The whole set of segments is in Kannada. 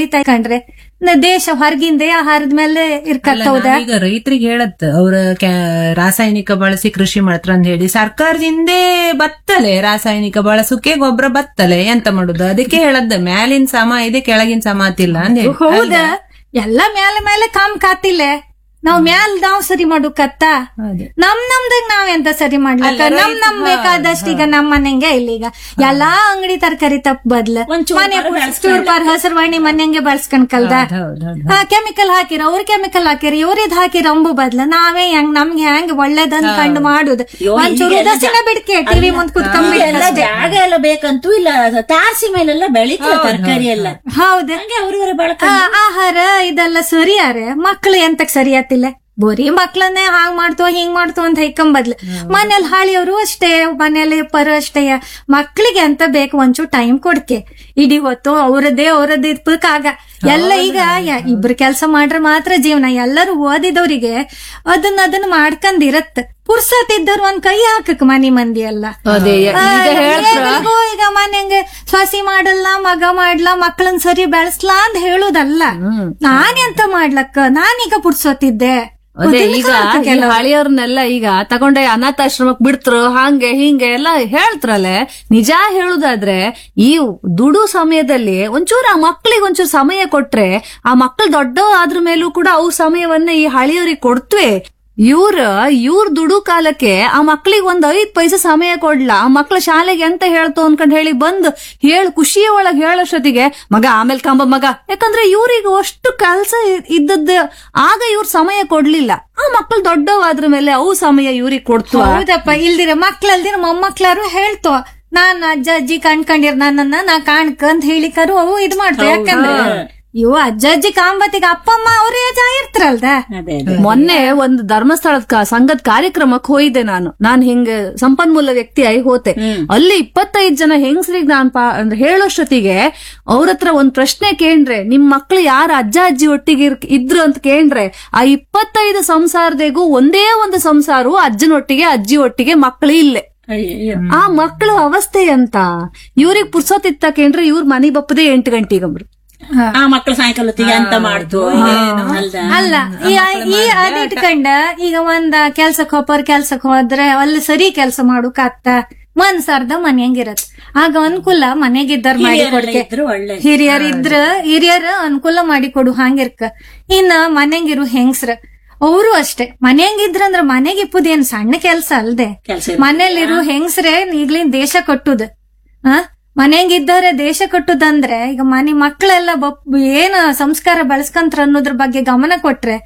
ನಡೀತಾ ಕಂಡ್ರೆ ನ- ದೇಶ ಹೊರಗಿಂದೆ ಆಹಾರದ ಮೇಲೆ ಇರ್ಕತ್ತೌದ ಈಗ ರೈತರಿಗೆ ಹೇಳತ್ ಅವ್ರ ಕ್ಯಾ- ರಾಸಾಯನಿಕ ಬಳಸಿ ಕೃಷಿ ಮಾಡ್ತಾರ ಅಂತ ಹೇಳಿ ಸರ್ಕಾರದಿಂದೇ ಬತ್ತಲೆ ರಾಸಾಯನಿಕ ಬಳಸಕ್ಕೆ ಗೊಬ್ಬರ ಬತ್ತಲೆ ಎಂತ ಮಾಡುದು ಅದಕ್ಕೆ ಹೇಳದ್ ಮ್ಯಾಲಿನ ಸಮ ಇದೆ ಕೆಳಗಿನ ಸಮ ಆತಿಲ್ಲ ಅಂತ ಹೇಳಿ ಹೌದ ಎಲ್ಲ ಮೇಲೆ ಮೇಲೆ ಕಾಮ್ ಕಾತಿಲ್ಲ ನಾವ್ ಮ್ಯಾಲ್ ನಾವ್ ಸರಿ ಮಾಡುಕತ್ತ ಅದೇ. ನಮ್ ನಮ್ದಾಗ ನಾವ್ ಎಂತ ಸರಿ ಮಾಡ್ಲಕ್ಕ ನಮ್ ನಮ್ ಬೇಕಾದಷ್ಟು ಈಗ ನಮ್ ಮನೆಂಗೆ ಇಲ್ಲ ಈಗ ಎಲ್ಲಾ ಅಂಗಡಿ ತರಕಾರಿ ತಪ್ಪ ಬದ್ಲ ಒಂಚೂರ್ ಮನೆ ಬರ ಬೆಳ್ಸ್ಕೊಂಡ್ ಚೂರ್ಪಾರ್ ಹಸರ್ವಾಣಿ ಮನೆಂಗೆ ಬಳಸ್ಕೊಂಡ್ ಕಲ್ದ ಹೌದ್ ಹೌದ್ ಹಾ ಕೆಮಿಕಲ್ ಹಾಕಿರ ಅವ್ರ ಕೆಮಿಕಲ್ ಹಾಕಿರ ಇವ್ರಿದ್ ಹಾಕಿರ ಅಂಬು ಬದ್ಲ ನಾವೇ ಹೆಂಗ್ ನಮ್ಗೆ ಹೆಂಗ್ ಒಳ್ಳೇದಂದ್ ಕಂಡು ಮಾಡುದು ಒಂಚೂರು ಈಗೆಲ್ಲ ಉದಾಸೀನ ಬಿಡ್ಕೆ ಟಿವಿ ಮುಂದ್ ಕುತ್ಕೊಂಡ್ ಎಲ್ಲ ಜಾಗ ಎಲ್ಲ ಬೇಕಂತೂ ಇಲ್ಲ ತಾರಸಿ ಮೇಲೆಲ್ಲ ಬೆಳೀತಾರೆ ತರಕಾರಿ ಎಲ್ಲ ಹೌದು ಹಂಗೆ ಅವ್ರವ್ರ ಬಳಕ ಆ, ಆಹಾರ ಇದೆಲ್ಲ ಸರಿಯಾರೆ ಮಕ್ಳು ಎಂತಕ್ ಸರಿ ಆತಿಲ್ಲ ಬರೀ ಮಕ್ಳನ್ನೇ ಹಾಂಗ್ ಮಾಡ್ತೋ ಹಿಂಗ್ ಮಾಡ್ತೋ ಅಂತ ಹೈಕೊಂಬದ್ಲು ಮನೇಲಿ ಹಾಳಿಯವರು ಅಷ್ಟೇ ಮನೇಲಿ ಪರ ಅಷ್ಟೇ ಮಕ್ಳಿಗೆ ಅಂತ ಬೇಕು ಒಂಚೂರು ಟೈಮ್ ಕೊಡ್ಕೆ ಇಡೀ ಹೊತ್ತು ಅವ್ರದ್ದೇ ಅವ್ರದ್ದೇ ಇರ್ಬೇಕಾಗ ಎಲ್ಲ ಈಗ ಯ- ಇಬ್ರು ಕೆಲಸ ಮಾಡ್ರೆ ಮಾತ್ರ ಜೀವನ ಎಲ್ಲರೂ ಓದಿದವ್ರಿಗೆ ಅದನ್ನ ಅದನ್ನ ಮಾಡ್ಕೊಂಡಿರತ್ ಪುರ್ಸತ್ತಿದ್ದವ್ರು ಒಂದ್ ಕೈ ಹಾಕಕ್ ಮನಿ ಮಂದಿ ಎಲ್ಲ ಅದೇ ಆ, ಈಗ ಹೇಳ್ತ್ರ ಏನಿಗೂ ಈಗ ಮನೆಂಗೆ ಸೊಸಿ ಮಾಡಲ್ಲ ಮಗ ಮಾಡ್ಲಾ ಮಕ್ಕಳನ್ ಸರಿ ಬೆಳೆಸ್ಲಾ ಅಂತ ಹೇಳುದಲ್ಲ ನಾನೆಂತ ಮಾಡ್ಲಕ್ಕ ನಾನೀಗ ಪುಡ್ಸೋತಿದ್ದೆ ಅದೇ ಮೊದಲು ಈಗ ಸಾಕು ಈ ಕೆಲವು. ಹಳಿಯವ್ರನ್ನೆಲ್ಲ ಈಗ ತಗೊಂಡೆ ಅನಾಥಾಶ್ರಮಕ್ ಬಿಡ್ತ್ರು ಹಂಗೆ ಹಿಂಗೆ ಎಲ್ಲ ಹೇಳ್ತ್ರಲೆ ನಿಜ ಹೇಳುದಾದ್ರೆ ಈ ದುಡು ಸಮಯದಲ್ಲಿ ಒಂಚೂರು ಆ ಮಕ್ಳಿಗೆ ಒಂಚೂರು ಸಮಯ ಕೊಟ್ರೆ ಆ ಮಕ್ಳು ದೊಡ್ಡ ಆದ್ರ ಮೇಲೂ ಕೂಡ ಅವು ಸಮಯವನ್ನ ಈ ಹಳಿಯವ್ರಿಗೆ ಕೊಡ್ತ್ವೆ ಇವ್ರ ಇವ್ರ ದುಡು ಕಾಲಕ್ಕೆ ಆ ಮಕ್ಳಿಗೆ ಒಂದ್ ಐದ್ ಪೈಸೆ ಸಮಯ ಕೊಡ್ಲ ಆ ಮಕ್ಳ ಶಾಲೆಗೆ ಎಂತ ಹೇಳ್ತು ಅನ್ಕೊಂಡ್ ಹೇಳಿ ಬಂದು ಹೇಳು ಖುಷಿಯ ಒಳಗ್ ಹೇಳೋಷ್ಟೊತ್ತಿಗೆ ಮಗ ಆಮೇಲೆ ಕಂಬ ಮಗ ಯಾಕಂದ್ರೆ ಇವ್ರಿಗೆ ಅಷ್ಟು ಕೆಲ್ಸ ಇದ್ದದ್ದು ಆಗ ಇವ್ರ ಸಮಯ ಕೊಡ್ಲಿಲ್ಲ ಆ ಮಕ್ಳು ದೊಡ್ಡವಾದ್ರ ಮೇಲೆ ಅವು ಸಮಯ ಇವ್ರಿಗೆ ಕೊಡ್ತು ಹೌದಪ್ಪ ಇಲ್ದಿರ ಮಕ್ಳಲ್ದಿರ ಮೊಮ್ಮಕ್ಳಾರು ಹೇಳ್ತೋ ನಾನ್ ಅಜ್ಜ ಅಜ್ಜಿ ಕಣ್ಕೊಂಡಿರ್ ನನ್ನನ್ನ ನಾ ಕಾಣ್ಕ ಅಂತ ಹೇಳಿಕರು ಅವು ಇದ್ ಮಾಡ್ತಾವ ಯಾಕಂದ್ರೆ ಇವು ಅಜ್ಜ ಅಜ್ಜಿ ಕಾಂಬತ್ತಿಗೆ ಅಪ್ಪ ಅಮ್ಮ ಅವ್ರೇ ಏಜ್ ಆಗಿರ್ತಾರಲ್ದ ಅದೇ ಅದೇ ಮೊನ್ನೆ ಒಂದು ಧರ್ಮಸ್ಥಳದ ಕ- ಸಂಘದ ಕಾರ್ಯಕ್ರಮಕ್ಕೆ ಹೋಯ್ದೆ ನಾನು ನಾನ್ ಹಿಂಗ ಸಂಪನ್ಮೂಲ ವ್ಯಕ್ತಿಯಾಗಿ ಹೋತೆ ಅಲ್ಲಿ ಇಪ್ಪತ್ತೈದ್ ಜನ ಹೆಂಗಸ್ರಿಗೆ ನಾನ್ ಪಾ ಅಂದ್ರೆ ಹೇಳೋಷ್ಟೊತ್ತಿಗೆ ಅವ್ರ ಹತ್ರ ಒಂದ್ ಪ್ರಶ್ನೆ ಕೇಂಡ್ರೆ ನಿಮ್ ಮಕ್ಳು ಯಾರ ಅಜ್ಜ ಅಜ್ಜಿ ಒಟ್ಟಿಗೆ ಇರ್- ಇದ್ರು ಅಂತ ಕೇಂಡ್ರೆ ಆ ಇಪ್ಪತ್ತೈದು ಸಂಸಾರದಿಗೂ ಒಂದೇ ಒಂದು ಸಂಸಾರವು ಅಜ್ಜನೊಟ್ಟಿಗೆ ಅಜ್ಜಿ ಒಟ್ಟಿಗೆ ಮಕ್ಳು ಇಲ್ಲೇ ಅಯ್ಯಯ್ಯೋ. ಆ ಮಕ್ಕಳ ಅವಸ್ಥೆ ಅಂತ ಇವ್ರಿಗೆ ಪುರ್ಸೋತಿತ್ತ ಕೇಂದ್ರೆ ಇವ್ರ ಮನಿ ಬಪ್ಪದೆ ಎಂಟು ಗಂಟೆಗಂಬ್ರು ಆ ಮಕ್ಳು ಸಾಯಂಕಾಲ ಹೊತ್ತಿಗೆ ಅಂತ ಮಾಡ್ತು ಅಲ್ದ ಅಲ್ಲ ಈ ಈ ಅದ್ ಇಟ್ಕೊಂಡ ಈಗ ಒಂದ ಕೆಲ್ಸಕ್ ಹೋಪರ್ ಕೆಲ್ಸಕ್ ಹೋದ್ರೆ ಅಲ್ಲಿ ಸರಿ ಕೆಲ್ಸ ಮಾಡುಕಾತ್ತ ಮನ್ಸಾರ್ದ ಮನ್ಯಂಗಿರತ್ ಆಗ ಅನುಕೂಲ ಮನೆಗಿದ್ದಾರ ಮಾಡಿ ಹಿರಿಯರೆಲ್ಲ ಕೊಡ್ಕೆ ಇದ್ರು ಒಳ್ಳೆ ಹಿರಿಯರ್ ಇದ್ರ ಹಿರಿಯರ್ ಅನುಕೂಲ ಮಾಡಿ ಕೊಡು ಹಂಗಿರ್ಕ ಇನ್ನ ಮನೆಗಿರು ಹೆಂಗ್ಸ್ರ ಅವರು ಅಷ್ಟೇ ಮನೆಯಂಗಿದ್ರಂದ್ರ ಮನೆಗೆ ಇಪ್ಪುದೇನ್ ಸಣ್ಣ ಕೆಲ್ಸ ಅಲ್ದೆ ಕೆಲ್ಸ ಮನೇಲಿರು ಹೆಂಗ್ಸ್ರೆ ಈಗ್ಲಿನ್ ದೇಶ ಕಟ್ಟುದು ಹ ಮನೆಯಂಗಿದ್ದವ್ರೆ ದೇಶ ಕಟ್ಟುದಂದ್ರೆ ಈಗ ಮನೆ ಮಕ್ಕಳೆಲ್ಲ ಬಪ್ ಏನ್ ಸಂಸ್ಕಾರ ಬೆಳೆಸ್ಕಂತ್ರ ಅನ್ನೋದ್ರ ಬಗ್ಗೆ ಗಮನ ಕೊಟ್ರೆ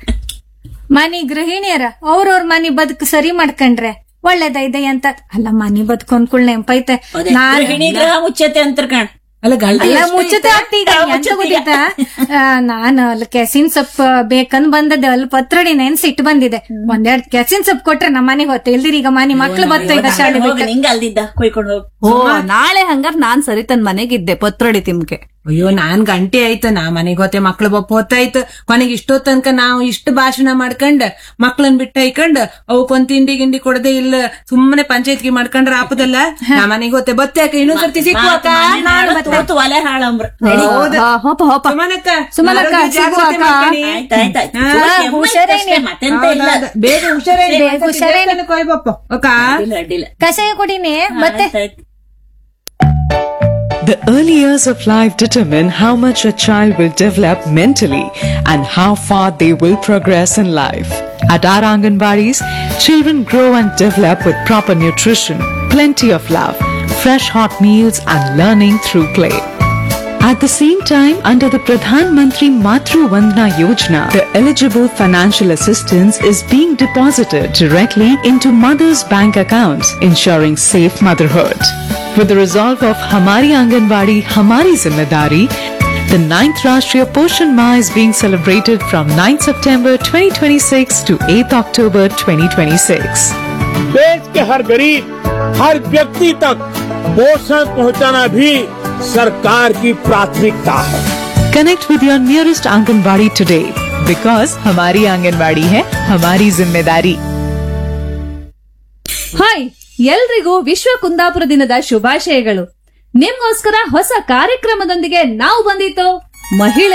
ಮನಿ ಗೃಹಿಣಿಯರ ಅವ್ರವ್ರ ಮನಿ ಬದುಕು ಸರಿ ಮಾಡ್ಕೊಂಡ್ರೆ ಒಳ್ಳೇದೈದೆ ಅಂತ ಅಲ್ಲ ಮನಿ ಬದುಕು ಅನ್ಕುಳ್ ನೆಂಪೈತೆ ಅದೇ ನಾನ್ ಗೃಹಿಣಿ ಗೃಹ ಮುಚ್ಚತೆ ಅಂತ ಕಣ್ ಅಲ್ಲ ಗಂಡ ಅಲ್ಲ ಮುಚ್ಚತೆ ಆಗ್ತಿ ಈಗ ಎಂತ ಗೊತ್ತಿತ್ತಾ ಆ, ನಾನು ಅಲ್ಲಿ ಕೆಸಿನ್ ಸೊಪ್ಪು ಬೇಕಂದ್ ಬಂದದ್ದು ಅಲ್ಲಿ ಪತ್ರೊಡಿ ನೆನ್ಸಿ ಇಟ್ಟು ಬಂದಿದೆ ಒಂದೆರಡ್ ಕೆಸಿನ್ ಸೊಪ್ಪು ಕೊಟ್ರೆ ನಮ್ಮ ಮನೆಗೆ ಹೊತ್ತೆ ಇಲ್ದಿರಿ ಈಗ ಮನೆ ಮಕ್ಳು ಬತ್ತ ಈಗ ಶಾಲೆ ಹೋಗಿ ನಿಂಗ ಅಲ್ದಿದ್ದ ಕೊಯ್ಕೊಂಡು ಹೋಗಿ ಓ ನಾಳೆ ಹಂಗಾರ್ ನಾನ್ ಸರಿ ತನ್ ಮನೆಗಿದ್ದೆ ಪತ್ರೊಡಿ ತಿಮ್ಕೆ ಅಯ್ಯೋ ನಾನ್ ಗಂಟೆ ಆಯ್ತು ನಾ ಮನೆಗೆ ಹೋತೆ ಮಕ್ಳು ಬಪ್ಪ ಹೊತ್ತಾಯ್ತು ಕೊನೆಗೆ ಇಷ್ಟೋ ತನಕ ನಾವು ಇಷ್ಟು ಭಾಷಣ ಮಾಡ್ಕೊಂಡ್ ಮಕ್ಳನ್ ಬಿಟ್ಟ ಇಕೊಂಡ್ ಅವಕ್ಕೊಂದ್ ತಿಂಡಿ ಗಿಂಡಿ ಕೊಡದೆ ಇಲ್ಲ ಸುಮ್ಮನೆ ಪಂಚಾಯತ್ಗೆ ಮಾಡ್ಕೊಂಡ್ರ ಆಪದಲ್ಲ ನಾ ಮನೆಗೆ ಹೋತೆ ಬತ್ತಾಕ ಇನ್ನೊಂದ್ ಸರ್ತಿ ಸಿಕ್ಕುವಕ್ಕ ತೋತು ಒಲೆ ಹಾಳಂಬ್ರ ಹಾ, ಹೋಪ ಹೋಪ ಸುಮನಕ್ಕ ಸುಮನಕ್ಕ, ಆರೋಗ್ಯ ಜಾಗ್ರತೆ ಸಿಗುವಕ್ಕ. ಮಾಡ್ಕೊಳ್ಳಿ. ಆಯ್ತಾಯ್ತಾಯ್ತು ಹಾ, ಹುಷಾರೇ ಮತ್ತೆಂತ ಇಲ್ಲ ಹೌದೌದು. ಬೇಗ ಹುಷಾರೇನು ಬೇಗ ಹುಷಾರೇನು. ಕೊಯ್ ಬಪ್ಪ ಅಕ್ಕ ಅಡ್ಡಿಲ್ಲ ಅಡ್ಡಿಲ್ಲ ಕಷಾಯ ಕುಡಿನಿ ಮತ್ತೆ ಆಯ್ತಾಯ್ತು The early years of life determine how much a child will develop mentally and how far they will progress in life. At our Anganwadis, children grow and develop with proper nutrition, plenty of love, fresh hot meals and learning through play. At the same time, under the Pradhan Mantri Matru Vandana Yojana, the eligible financial assistance is being deposited directly into mothers' bank accounts, ensuring safe motherhood. With the resolve of Hamari Anganwadi Hamari Zimmedari, the 9th Rashtriya Poshan Ma is being celebrated from 9th September 2026 to 8th October 2026. देश के हर गरीब हर व्यक्ति तक पोषण पहुंचाना भी सरकार की प्राथमिकता है Connect with your nearest Anganwadi today because Hamari Anganwadi है हमारी जिम्मेदारी ಹಾಯ್ ಎಲ್ರಿಗೂ ವಿಶ್ವ ಕುಂದಾಪುರ ದಿನದ ಶುಭಾಶಯಗಳು ನಿಮ್ಗೋಸ್ಕರ ಹೊಸ ಕಾರ್ಯಕ್ರಮದೊಂದಿಗೆ ನಾವು ಬಂದಿತ್ತು ಮಹಿಳೆ